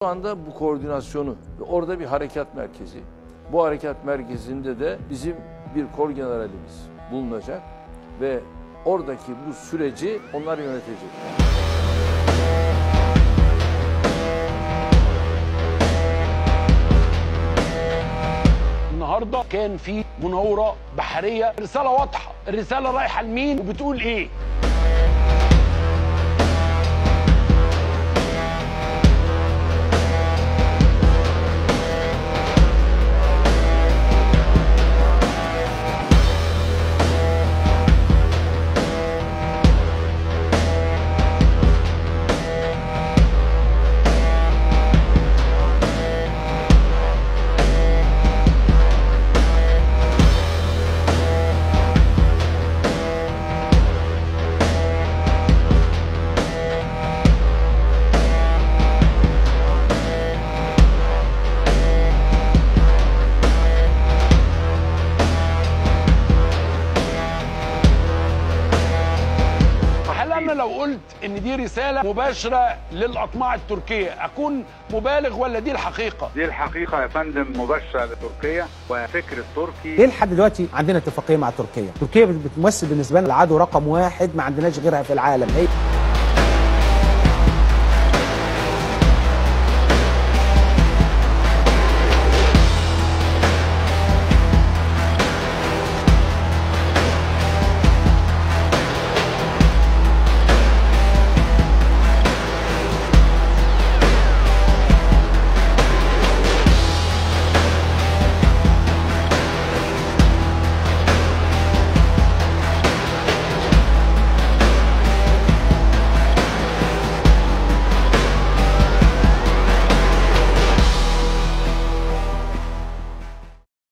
Şu anda bu koordinasyonu ve orada bir harekat merkezi. Bu harekat merkezinde de bizim bir kor generalimiz bulunacak ve oradaki bu süreci onlar yönetecek. النهارده كان في مناوره بحريه رساله واضحه الرساله رايحه لمين وبتقول ايه هل انا لو قلت ان دي رساله مباشره للاطماع التركيه اكون مبالغ ولا دي الحقيقه دي الحقيقة يا فندم مباشرة لتركيا وفكر التركي ليه لحد دلوقتي عندنا اتفاقيه مع تركيا؟ تركيا بتمثل بالنسبه لنا العدو رقم واحد ما عندناش غيرها في العالم هي